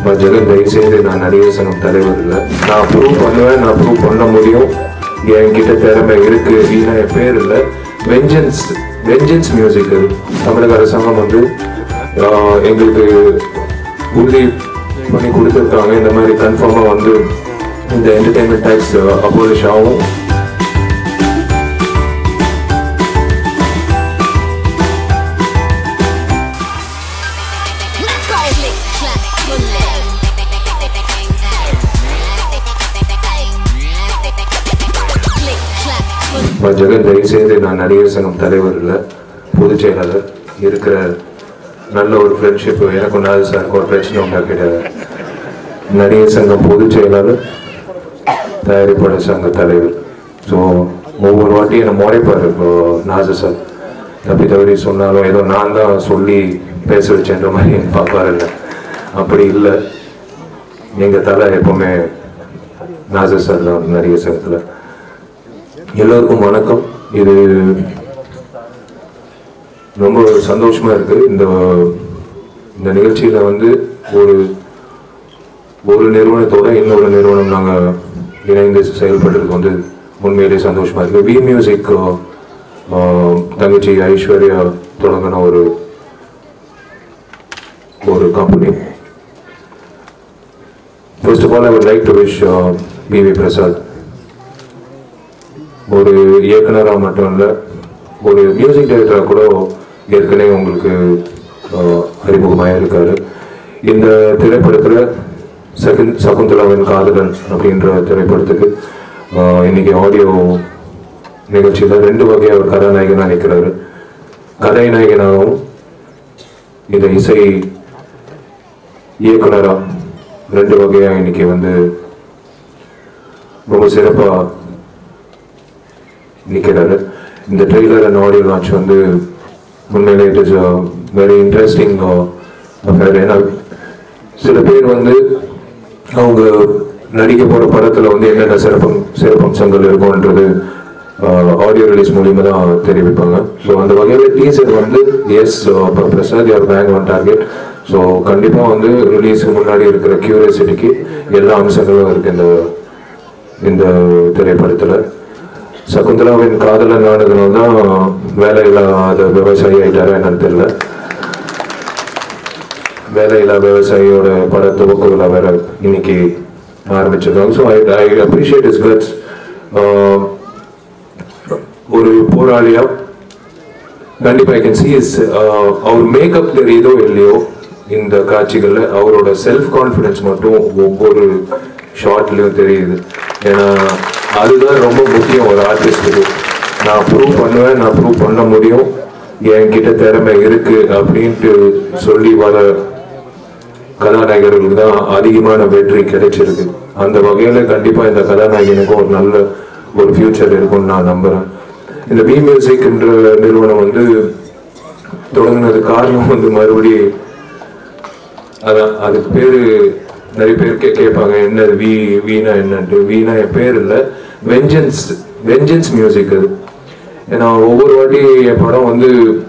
But Jagan தயவு செய்து நான் நடிகர் சங்கம் தலைவர் இல்லை நான் ப்ரூவ் பண்ணுவேன் நான் ப்ரூவ் பண்ண முடியும் என்கிட்ட திறமை இருக்கு வீணா என் பேர் இல்லை வெஞ்சன்ஸ் வெஞ்சன்ஸ் மியூசிக் தமிழக அரசாங்கம் வந்து ஆஹ், எங்களுக்கு உறுதி பண்ணி கொடுத்துருக்காங்க இந்த மாதிரி கன்ஃபார்மாக வந்து இந்த என்டர்டைன்மெண்ட் டேக்ஸ் அபோலிஷ் ஆகும் Let's go. Click, clap, Click, clap, but Jagan தயவு செய்து நான் நடிகர் சங்கம் தலைவர் இல்லை பொதுச் செயலாளர் இருக்கிற நல்ல ஒரு ஃப்ரெண்ட்ஷிப் எனக்கும் நாலு சார் ஒரு பிரச்சனை உண்டா கிடையாது நடிகர் சங்கம் பொதுச் செயலாளர் தயாரிப்பாளர் சங்க தலைவர் ஸோ ஒவ்வொரு வாட்டியும் என்னை முறைப்பார் இப்போ நாசர் சார் தப்பி தவறி சொன்னாலும் ஏதோ நான் தான் சொல்லி பேச வச்சேன்ற மாதிரி பார்ப்பாரு இல்லை அப்படி இல்லை எங்கள் தலை எப்பவுமே நாசர் சார் தான் நடிகர் சங்கத்தில் எல்லோருக்கும் வணக்கம் இது ரொம்ப சந்தோஷமா இருக்கு இந்த இந்த நிகழ்ச்சியில வந்து ஒரு ஒரு நிறுவனத்தோட இன்னொரு நிறுவனம் நாங்க இணைந்து செயல்படுறதுக்கு வந்து உண்மையிலேயே சந்தோஷமா இருக்கு வி மியூசிக் தங்கச்சி ஐஸ்வர்யா தொடங்கின ஒரு ஒரு company first of all I would like to wish PV Prasad ஒரு இயக்குனராக மட்டும் இல்லை ஒரு மியூசிக் டைரக்டராக கூட ஏற்கனவே உங்களுக்கு ஆஹ், அறிமுகமாக இருக்காரு இந்த திரைப்படத்தில் சகுன் சகுந்தலாவின் காதலன் அப்படின்ற திரைப்படத்துக்கு ஆஹ், இன்னைக்கு ஆடியோ நிகழ்ச்சியில் ரெண்டு வகையாக ஒரு கதாநாயகனாக நிற்கிறாரு கதை நாயகனாகவும் இந்த இசை இயக்குனராக ரெண்டு வகையாக இன்னைக்கு வந்து ரொம்ப சிறப்பாக நிற்கிறாரு இந்த ட்ரெய்லர் அண்ட் ஆடியோ லான்ச் வந்து உண்மையிலே it is very interesting affair ஏன்னா சில பேர் வந்து அவங்க நடிக்க போகிற படத்தில் வந்து என்னென்ன சிறப்பம் சிறப்பம்சங்கள் இருக்கும்ன்றது ஆடியோ ரிலீஸ் மூலியமாக தான் தெரிவிப்பாங்க ஸோ அந்த வகையில் டீசர் வந்து எஸ் பிரசாத் யார் பேங்க் ஒன் டார்கெட் ஸோ கண்டிப்பாக வந்து ரிலீஸுக்கு முன்னாடி இருக்கிற கியூரியாசிட்டிக்கு எல்லா அம்சங்களும் இருக்குது இந்த இந்த திரைப்படத்தில் சகுந்தலாவின் காதலன் ஆனதுனால தான் வேலை இல்லாத விவசாயி ஆயிட்டாரா என்னன்னு தெரியல வேலை இல்லா விவசாயியோட பட துவக்க விழா வேற இன்னைக்கு ஆரம்பிச்சிருக்காங்க so I I appreciate his guts ஒரு போராளியா கண்டிப்பா ஐ கேன் சி இஸ் அவர் மேக்கப் தெரியுதோ இல்லையோ இந்த காட்சிகள்ல அவரோட செல்ஃப் கான்ஃபிடன்ஸ் மட்டும் ஒவ்வொரு ஷார்ட்லயும் தெரியுது ஏன்னா அதுதான் ரொம்ப முக்கியம் ஒரு ஆர்டிஸ்டுக்கு நான் ப்ரூவ் பண்ணுவேன் நான் ப்ரூவ் பண்ண முடியும் என்கிட்ட திறமை இருக்கு அப்படின்ட்டு சொல்லி வர கதாநாயகர்களுக்கு தான் அதிகமான வெற்றி கிடைச்சிருக்கு அந்த வகையில கண்டிப்பா இந்த கதாநாயகனுக்கும் ஒரு நல்ல ஒரு ஃபியூச்சர் இருக்கும்னு நான் நம்புறேன் இந்த பி மியூசிக் என்ற நிறுவனம் வந்து தொடங்கினது காரணம் வந்து மறுபடி அதான் அதுக்கு பேரு நிறைய பேர் கே- கேட்பாங்க என்ன இது வி வீணா என்னன்ட்டு வீணா என் பேர் இல்லை வெஞ்சன்ஸ் வெஞ்சன்ஸ் மியூசிக் அது ஏன்னா ஒவ்வொரு வாட்டி என் படம் வந்து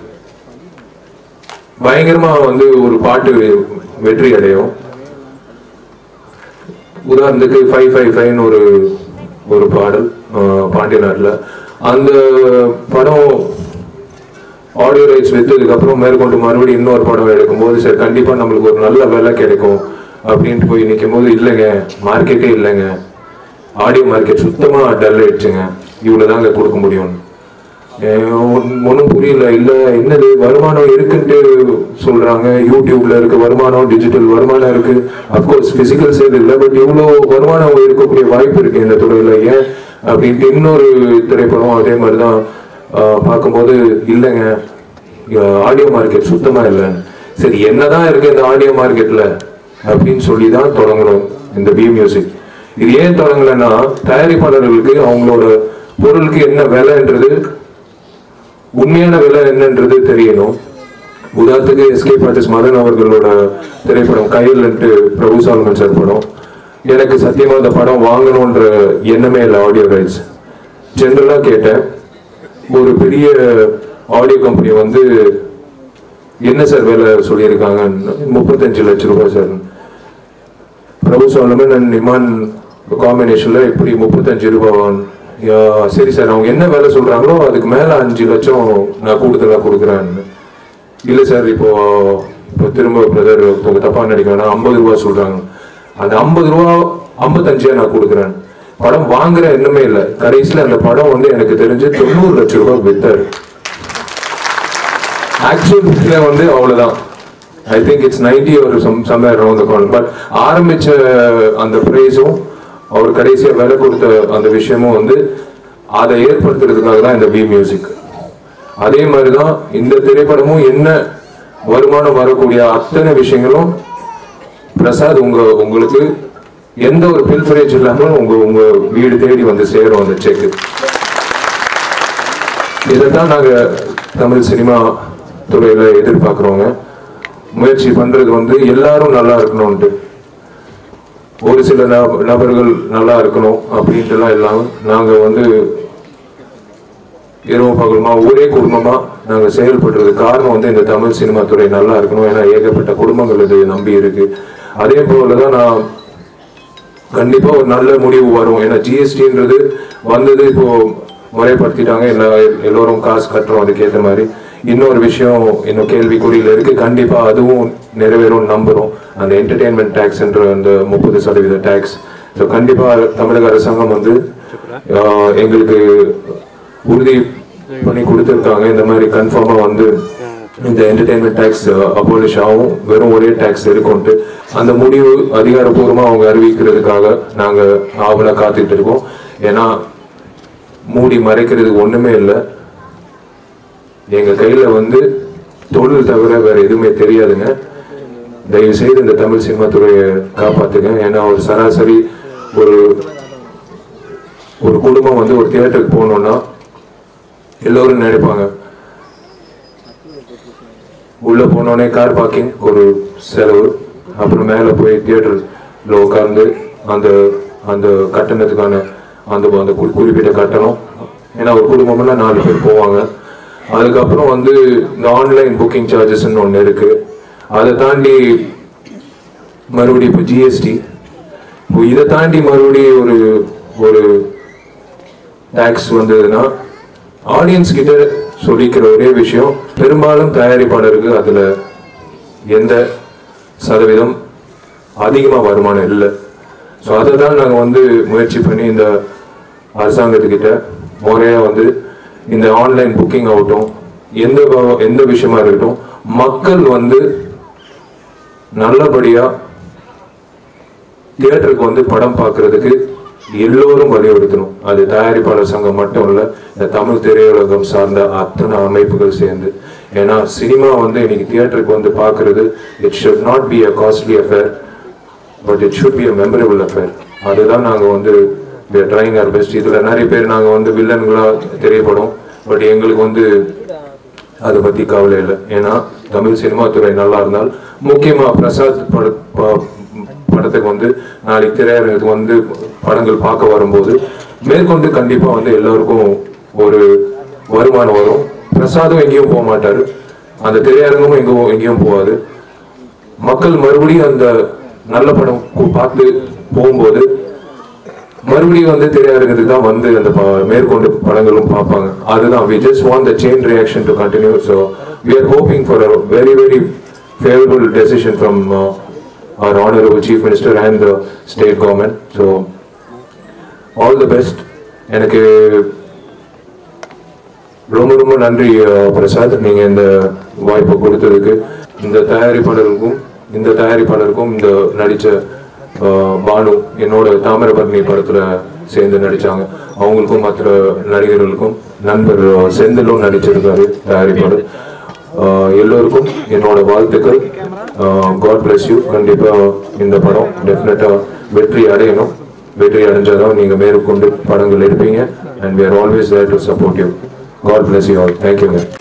பயங்கரமா வந்து ஒரு பாட்டு வெற்றி அடையும் உதாரணத்துக்கு ஃபைவ் ஃபைவ் ஃபைவ்னு ஒரு ஒரு பாடல் ஆஹ், பாண்டிய நாட்டில் அந்த படம் ஆடியோ ரைட்ஸ் விற்றதுக்கு அப்புறம் மேற்கொண்டு மறுபடியும் இன்னொரு படம் எடுக்கும்போது சரி கண்டிப்பா நம்மளுக்கு ஒரு நல்ல விலை கிடைக்கும் அப்படின்ட்டு போய் நிற்கும் போது இல்லைங்க மார்க்கெட்டே இல்லைங்க ஆடியோ மார்க்கெட் சுத்தமா டல் ஆயிடுச்சுங்க இவ்வளவுதாங்க கொடுக்க முடியும் ஒன்றும் புரியல இல்ல என்னது வருமானம் இருக்குன்ட்டு சொல்றாங்க யூடியூப்ல இருக்கு வருமானம் டிஜிட்டல் வருமானம் இருக்கு அப்கோர்ஸ் பிசிக்கல் சேல் இல்லை பட் இவ்வளோ வருமானம் இருக்கக்கூடிய வாய்ப்பு இருக்கு இந்த துறையில ஏன் அப்படின்ட்டு இன்னொரு திரைப்படம் அதே மாதிரி தான் பார்க்கும்போது இல்லைங்க ஆடியோ மார்க்கெட் சுத்தமா இல்லை சரி என்னதான் இருக்கு இந்த ஆடியோ மார்க்கெட்ல அப்படின்னு சொல்லி தான் தொடங்கணும் இந்த பி மியூசிக் இது ஏன் தொடங்கலைன்னா தயாரிப்பாளர்களுக்கு அவங்களோட பொருளுக்கு என்ன விலைன்றது உண்மையான விலை என்னன்றது தெரியணும் உதாரணத்துக்கு எஸ்கே பாட்டிஸ் மதன் அவர்களோட திரைப்படம் கையில்ன்ட்டு பிரபு சாலமன் சார் படம் எனக்கு சத்தியமா அந்த படம் வாங்கணுன்ற எண்ணமே இல்லை ஆடியோ ரைட்ஸ் ஜென்ரலா கேட்டேன் ஒரு பெரிய ஆடியோ கம்பெனி வந்து என்ன சார் வேலை சொல்லியிருக்காங்க முப்பத்தஞ்சு லட்சம் ரூபாய் சார் பிரபு சோலமன் அண்ட் இமான் காம்பினேஷன்ல இப்படி முப்பத்தஞ்சு ரூபாய் யா, சரி சார் அவங்க என்ன வேலை சொல்றாங்களோ அதுக்கு மேல அஞ்சு லட்சம் நான் கூடுதலா கொடுக்குறேன்னு இல்ல சார் இப்போ இப்போ திரும்ப பிரதர் இப்போ தப்பா நினைக்க வேணாம் ஐம்பது ரூபா சொல்றாங்க அந்த ஐம்பது ரூபா ஐம்பத்தஞ்சா நான் கொடுக்குறேன் படம் வாங்குற எண்ணமே இல்லை கடைசியில் அந்த படம் வந்து எனக்கு தெரிஞ்சு தொண்ணூறு லட்சம் ரூபாய் வித்தாரு ஆக்சுவல் வந்து அவ்வளவுதான் ஐ திங்க் இட்ஸ் நைன்டி ஒரு சம் சம்வேர் அரௌண்ட் கால் பட் ஆரம்பிச்ச அந்த ப்ரைஸும் அவர் கடைசியா விலை கொடுத்த அந்த விஷயமும் வந்து அதை ஏற்படுத்துறதுக்காக தான் இந்த வி மியூசிக் அதே மாதிரி தான் இந்த திரைப்படமும் என்ன வருமானம் வரக்கூடிய அத்தனை விஷயங்களும் பிரசாத் உங்க உங்களுக்கு எந்த ஒரு பில்ஃபரேஜ் இல்லாமல் உங்க உங்க வீடு தேடி வந்து சேரும் அந்த செக் இதைத்தான் நாங்க தமிழ் சினிமா துறையில எதிர்பார்க்கிறோங்க முயற்சி பண்றது வந்து எல்லாரும் நல்லா இருக்கணும்ட்டு ஒரு சில நப- நபர்கள் நல்லா இருக்கணும் அப்படின்ட்டுலாம் இல்லாம நாங்க வந்து இரவு பகலுமா ஒரே குடும்பமா நாங்க செயல்படுறது காரணம் வந்து இந்த தமிழ் சினிமா துறை நல்லா இருக்கணும் ஏன்னா ஏகப்பட்ட குடும்பங்கள் இது நம்பி இருக்கு அதே போலதான் நான் கண்டிப்பா ஒரு நல்ல முடிவு வரும் ஏன்னா ஜிஎஸ்டின்றது வந்தது இப்போ முறைப்படுத்திட்டாங்க எல்லா எல்லோரும் காசு கட்டுறோம் அதுக்கேற்ற மாதிரி இன்னொரு விஷயம் இன்னும் கேள்விக்குறியில இருக்கு கண்டிப்பா அதுவும் நிறைவேறும் நம்புறோம் அந்த என்டர்டெயின்மெண்ட் டேக்ஸ்ன்ற அந்த முப்பது சதவீத டேக்ஸ் ஸோ கண்டிப்பா தமிழக அரசாங்கம் வந்து ஆஹ், எங்களுக்கு உறுதி பண்ணி கொடுத்துருக்காங்க இந்த மாதிரி கன்ஃபார்மா வந்து இந்த என்டர்டைன்மெண்ட் டேக்ஸ் அபாலிஷ் ஆகும் வெறும் ஒரே டேக்ஸ் இருக்கும்ட்டு அந்த முடிவு அதிகாரப்பூர்வமா அவங்க அறிவிக்கிறதுக்காக நாங்க ஆவலா காத்துட்டு இருக்கோம் ஏன்னா மூடி மறைக்கிறதுக்கு ஒண்ணுமே இல்லை எங்க கையில வந்து தொழில் தவிர வேற எதுவுமே தெரியாதுங்க தயவு செய்து இந்த தமிழ் சினிமா துறையை காப்பாத்துங்க ஏன்னா ஒரு சராசரி ஒரு ஒரு குடும்பம் வந்து ஒரு தியேட்டருக்கு போகணும்னா எல்லோரும் நினைப்பாங்க உள்ள போனோடனே கார் பார்க்கிங் ஒரு செலவு அப்புறம் மேல போய் தியேட்டர்ல உட்கார்ந்து அந்த அந்த கட்டணத்துக்கான அந்த அந்த குறி- குறிப்பிட்ட கட்டணம் ஏன்னா ஒரு குடும்பம்னா நாலு பேர் போவாங்க அதுக்கப்புறம் வந்து இந்த ஆன்லைன் புக்கிங் சார்ஜஸ்ன்னு ஒன்று இருக்கு அதை தாண்டி மறுபடியும் இப்போ ஜிஎஸ்டி இப்போ இதை தாண்டி மறுபடியும் ஒரு ஒரு டாக்ஸ் வந்ததுன்னா ஆடியன்ஸ் கிட்ட சொல்லிக்கிற ஒரே விஷயம் பெரும்பாலும் தயாரிப்பாளருக்கு அதுல எந்த சதவீதம் அதிகமா வருமானம் இல்லை ஸோ அதை தான் நாங்கள் வந்து முயற்சி பண்ணி இந்த அரசாங்கத்துக்கிட்ட முறையா வந்து இந்த ஆன்லைன் புக்கிங் ஆகட்டும் எந்த வ- எந்த விஷயமா இருக்கட்டும் மக்கள் வந்து நல்லபடியா தியேட்டருக்கு வந்து படம் பார்க்கிறதுக்கு எல்லோரும் வலியுறுத்தணும் அது தயாரிப்பாளர் சங்கம் மட்டும் இல்ல இந்த தமிழ் திரையுலகம் சார்ந்த அத்தனை அமைப்புகள் சேர்ந்து ஏன்னா சினிமா வந்து இன்னைக்கு தியேட்டருக்கு வந்து பார்க்கிறது it should not be a costly affair but it should be a memorable affair அதுதான் நாங்க வந்து ட்ரைங் ஆர் பெஸ்ட் இதுல நிறைய பேர் நாங்க வந்து வில்லன்களா தெரியப்படும் பட் எங்களுக்கு வந்து அதை பத்தி கவலை இல்லை ஏன்னா தமிழ் சினிமா துறை நல்லா இருந்தால் முக்கியமா பிரசாத் பட ப- படத்துக்கு வந்து நாளைக்கு திரையரங்குக்கு வந்து படங்கள் பார்க்க வரும்போது மேற்கொண்டு கண்டிப்பா வந்து எல்லாருக்கும் ஒரு வருமானம் வரும் பிரசாதும் எங்கேயும் போக மாட்டாரு அந்த திரையரங்கமும் எங்கேயும் எங்கேயும் போகாது மக்கள் மறுபடியும் அந்த நல்ல படம் கு- பார்த்து போகும்போது மறுபடியும் வந்து திரையரங்கத்துக்கு தான் வந்து அந்த ப- மேற்கொண்டு படங்களும் பார்ப்பாங்க அதுதான் we just want the chain reaction to continue so we are hoping for a very very favorable decision from uh, our honorable chief minister and the state government so all the best எனக்கு ரொம்ப ரொம்ப நன்றி அஹ், பிரசாத் நீங்க இந்த வாய்ப்பை கொடுத்ததுக்கு இந்த தயாரிப்பாளருக்கும் இந்த தயாரிப்பாளருக்கும் இந்த நடிச்ச அஹ், பானு என்னோட தாமிரபரணி படத்துல சேர்ந்து நடிச்சாங்க அவங்களுக்கும் மற்ற நடிகர்களுக்கும் நண்பர் அஹ், செந்திலும் நடிச்சிருக்காரு தயாரிப்பாளர் அஹ், எல்லோருக்கும் என்னோட வாழ்த்துக்கள் காட் bless யூ கண்டிப்பா இந்த படம் டெஃபினட்டா வெற்றி அடையணும் வெற்றி அடைஞ்சாதான் நீங்க மேற்கொண்டு படங்கள் எடுப்பீங்க and we are always there to support you God bless you all. Thank you. man.